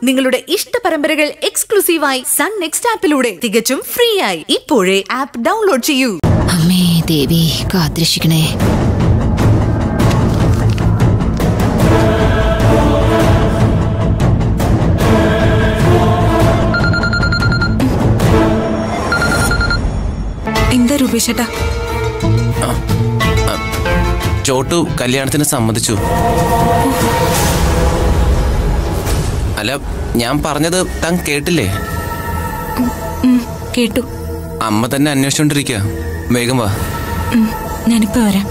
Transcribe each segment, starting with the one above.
നിങ്ങളുടെ ഇഷ്ട പരമ്പരകൾ എക്സ്ക്ലൂസീവായി സൺ നെക്സ്റ്റ് ആപ്പിലൂടെ തികച്ചും ഫ്രീ ആയി ഇപ്പോഴേ ആപ്പ് ഡൗൺലോഡ് ചെയ്യൂ അമ്മേ ദേവി കാത്തിരക്ഷിക്കണേ എന്താ രൂപേഷേട്ടാ ചോട്ടു കല്യാണത്തിന് സമ്മതിച്ചു അല്ല ഞാൻ പറഞ്ഞത് താൻ കേട്ടില്ലേ ഉം, കേട്ടു അമ്മ തന്നെ അന്വേഷിച്ചോണ്ടിരിക്കുക വേഗം വാ ഉം, ഞാനിപ്പോ വരാം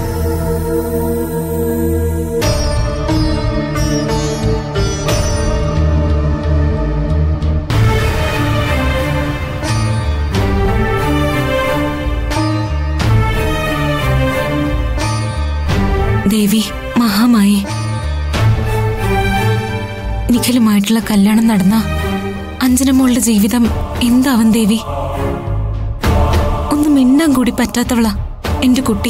ദേവി മഹാമായി നിഖിലുമായിട്ടുള്ള കല്യാണം നടന്ന അഞ്ജനമോളുടെ ജീവിതം എന്താവൻ ദേവി ഒന്ന് മിണ്ടാൻ കൂടി പറ്റാത്തവളാ എന്റെ കുട്ടി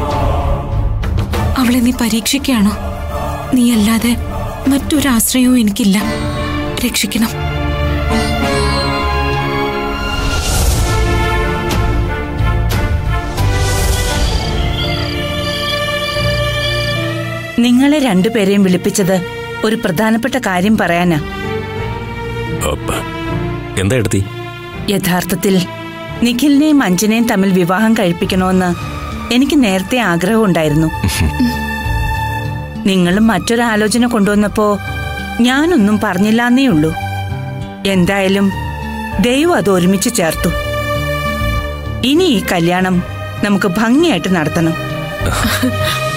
അവളെ നീ പരീക്ഷിക്കുകയാണോ നീ അല്ലാതെ മറ്റൊരു ആശ്രയവും എനിക്കില്ല രക്ഷിക്കണം നിങ്ങളെ രണ്ടുപേരെയും വിളിപ്പിച്ചത് ഒരു പ്രധാനപ്പെട്ട കാര്യം പറയാനാ അപ്പ. എന്താ എടുത്തി യഥാർത്ഥത്തിൽ നിഖിലിനെയും അഞ്ജനയും തമ്മിൽ വിവാഹം കഴിപ്പിക്കണമെന്ന് എനിക്ക് നേരത്തെ ആഗ്രഹമുണ്ടായിരുന്നു നിങ്ങളും മറ്റൊരു ആലോചന കൊണ്ടുവന്നപ്പോ ഞാനൊന്നും പറഞ്ഞില്ലാന്നേ ഉള്ളൂ എന്തായാലും ദൈവം അത് ഒരുമിച്ച് ചേർത്തു ഇനി ഈ കല്യാണം നമുക്ക് ഭംഗിയായിട്ട് നടത്തണം